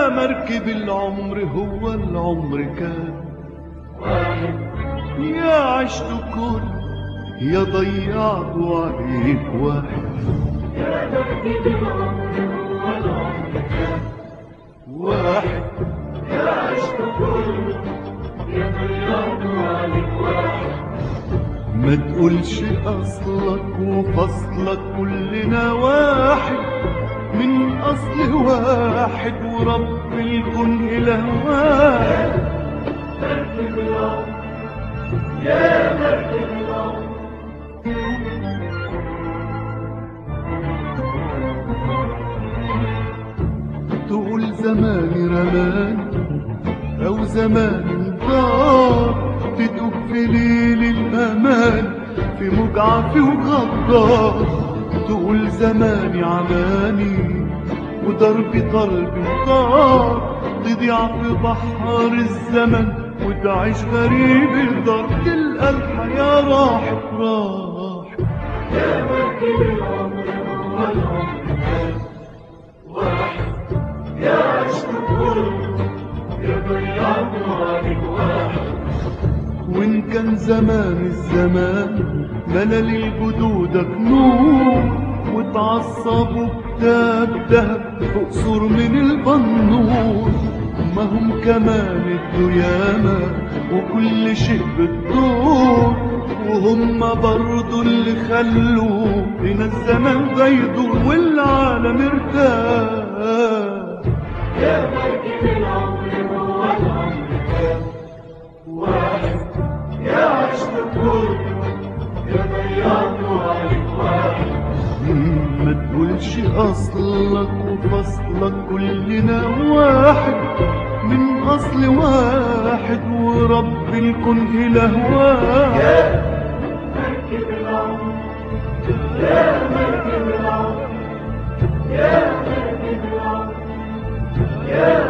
يا مركب العمر هو العمر كان يا عشت كل يا ضيعت عليك واحد واحد ما تقولش اصلك وفصلك كلنا واحد من اصل واحد ورب الكون اله واحد تقول زماني رماني أو زمان دار تدوب في ليل الأمان في مجعف وغدار تقول زماني عماني وضربي طلبي وطار تضيع في بحر الزمن وتعيش غريب الدار تلقى الحياة راحت راحت وإن كان زمان الزمان ملل الجدودك نور وتعصبوا كتاب دهب بقصور من البنور ما هم كمان الديامة وكل شيء بالدور وهم برضو اللي خلوا هنا الزمان ده يدور والعالم ارتاح ما تقولش اصلك وفصلك كلنا واحد من اصل واحد ورب الكون اله واحد يا